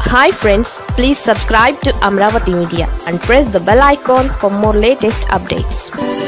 hi friends please subscribe to Amaravati media and press the bell icon for more latest updates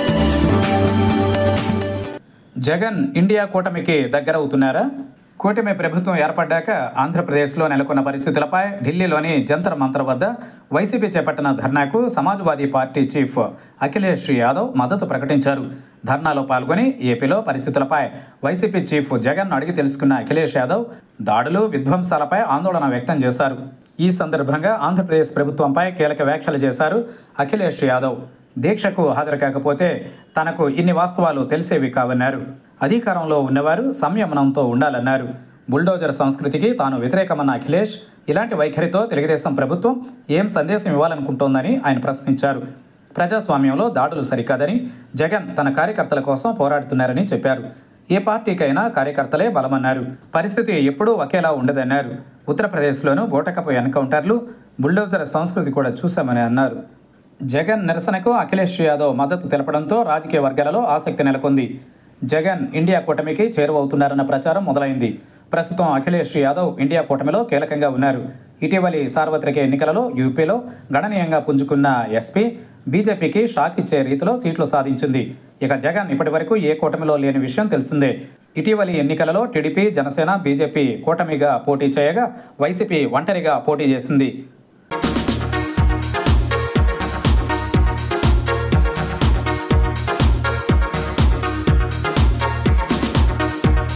Jagan India కూటమికి దగ్గరవుతున్నారా కూటమి ప్రభుత్వం ఏర్పడ్డాక ఆంధ్రప్రదేశ్లో నెలకొన్న పరిస్థితులపై ఢిల్లీలోని జంతర్ మంతర్ వద్ద వైసీపీ చేపట్టిన ధర్నాకు సమాజ్వాదీ పార్టీ చీఫ్ అఖిలేష్ యాదవ్ మద్దతు ప్రకటించారు ధర్నాలో పాల్గొని ఏపీలో పరిస్థితులపై వైసీపీ చీఫ్ జగన్ అడిగి తెలుసుకున్న అఖిలేష్ యాదవ్ దాడులు విధ్వంసాలపై ఆందోళన వ్యక్తం చేశారు ఈ సందర్భంగా ఆంధ్రప్రదేశ్ ప్రభుత్వంపై కీలక వ్యాఖ్యలు చేశారు అఖిలేష్ యాదవ్ దీక్షకు హాజరు కాకపోతే తనకు ఇన్ని వాస్తవాలు తెలిసేవి కావన్నారు అధికారంలో ఉన్నవారు సంయమనంతో ఉండాలన్నారు బుల్డోజర్ సంస్కృతికి తాను వ్యతిరేకమన్న అఖిలేష్ ఇలాంటి వైఖరితో తెలుగుదేశం ప్రభుత్వం ఏం సందేశం ఇవ్వాలనుకుంటోందని ఆయన ప్రశ్నించారు ప్రజాస్వామ్యంలో దాడులు సరికాదని జగన్ తన కార్యకర్తల కోసం పోరాడుతున్నారని చెప్పారు ఏ పార్టీకైనా కార్యకర్తలే బలమన్నారు పరిస్థితి ఎప్పుడూ ఒకేలా ఉండదన్నారు ఉత్తరప్రదేశ్లోనూ బోటకపు ఎన్కౌంటర్లు బుల్డోజర్ సంస్కృతి కూడా చూశామని అన్నారు జగన్ నిరసనకు అఖిలేష్ యాదవ్ మద్దతు తెలపడంతో రాజకీయ వర్గాలలో ఆసక్తి నెలకొంది జగన్ ఇండియా కూటమికి చేరువవుతున్నారన్న ప్రచారం మొదలైంది ప్రస్తుతం అఖిలేష్ యాదవ్ ఇండియా కూటమిలో కీలకంగా ఉన్నారు ఇటీవలి సార్వత్రిక ఎన్నికలలో యూపీలో గణనీయంగా పుంజుకున్న ఎస్పీ బీజేపీకి షాక్ ఇచ్చే రీతిలో సీట్లు సాధించింది ఇక జగన్ ఇప్పటి వరకు ఏ కూటమిలో లేని విషయం తెలిసిందే ఇటీవలి ఎన్నికలలో టీడీపీ జనసేన బీజేపీ కూటమిగా పోటీ చేయగా వైసీపీ ఒంటరిగా పోటీ చేసింది